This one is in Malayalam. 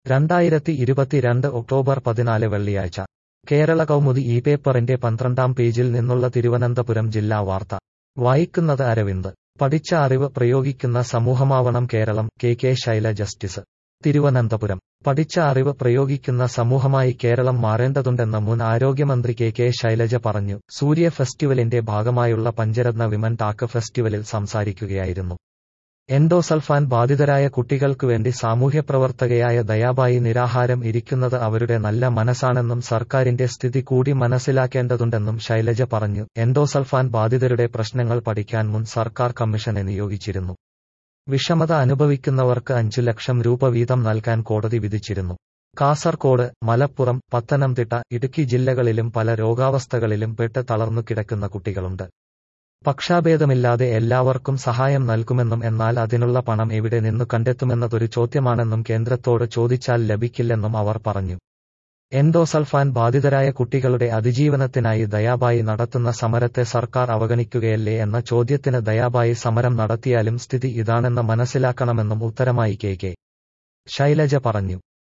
രണ്ടായിരത്തി ഇരുപത്തിരണ്ട് ഒക്ടോബർ പതിനാല് വെള്ളിയാഴ്ച കേരള കൗമുദി ഈ പേപ്പറിന്റെ പന്ത്രണ്ടാം പേജിൽ നിന്നുള്ള തിരുവനന്തപുരം ജില്ലാ വാർത്ത വായിക്കുന്നത് അരവിന്ദ് പഠിച്ച അറിവ് പ്രയോഗിക്കുന്ന സമൂഹമാവണം Keralam K K Shaila justice Thiruvananthapuram പഠിച്ച അറിവ് പ്രയോഗിക്കുന്ന സമൂഹമായി കേരളം മാറേണ്ടതുണ്ടെന്ന് മുൻ ആരോഗ്യമന്ത്രി കെ കെ ശൈലജ പറഞ്ഞു സൂര്യ ഫെസ്റ്റിവലിന്റെ ഭാഗമായുള്ള പഞ്ചരത്ന വിമൻ ടാക്ക് ഫെസ്റ്റിവലിൽ സംസാരിക്കുകയായിരുന്നു എൻഡോസൾഫാൻ ബാധിതരായ കുട്ടികൾക്കു വേണ്ടി സാമൂഹ്യപ്രവർത്തകയായ ദയാബായി നിരാഹാരം ഇരിക്കുന്നത് അവരുടെ നല്ല മനസ്സാണെന്നും സർക്കാരിന്റെ സ്ഥിതി കൂടി മനസ്സിലാക്കേണ്ടതുണ്ടെന്നും ശൈലജ പറഞ്ഞു എൻഡോസൾഫാൻ ബാധിതരുടെ പ്രശ്നങ്ങൾ പഠിക്കാൻ മുൻ സർക്കാർ കമ്മീഷനെ നിയോഗിച്ചിരുന്നു വിഷമത അനുഭവിക്കുന്നവർക്ക് അഞ്ചു ലക്ഷം രൂപ വീതം നൽകാൻ കോടതി വിധിച്ചിരുന്നു കാസർകോട് മലപ്പുറം പത്തനംതിട്ട ഇടുക്കി ജില്ലകളിലും പല രോഗാവസ്ഥകളിലും പെട്ട് തളർന്നു കിടക്കുന്ന കുട്ടികളുണ്ട് പക്ഷാഭേദമില്ലാതെ എല്ലാവർക്കും സഹായം നൽകുമെന്നും എന്നാൽ അതിനുള്ള പണം എവിടെ നിന്നു കണ്ടെത്തുമെന്നതൊരു ചോദ്യമാണെന്നും കേന്ദ്രത്തോട് ചോദിച്ചാൽ ലഭിക്കില്ലെന്നും അവർ പറഞ്ഞു എൻഡോസൾഫാൻ ബാധിതരായ കുട്ടികളുടെ അതിജീവനത്തിനായി ദയാബായി നടത്തുന്ന സമരത്തെ സർക്കാർ അവഗണിക്കുകയല്ലേ എന്ന ചോദ്യത്തിന് ദയാബായി സമരം നടത്തിയാലും സ്ഥിതി ഇതാണെന്ന് മനസ്സിലാക്കണമെന്നും ഉത്തരമായി കെ കെ ശൈലജ പറഞ്ഞു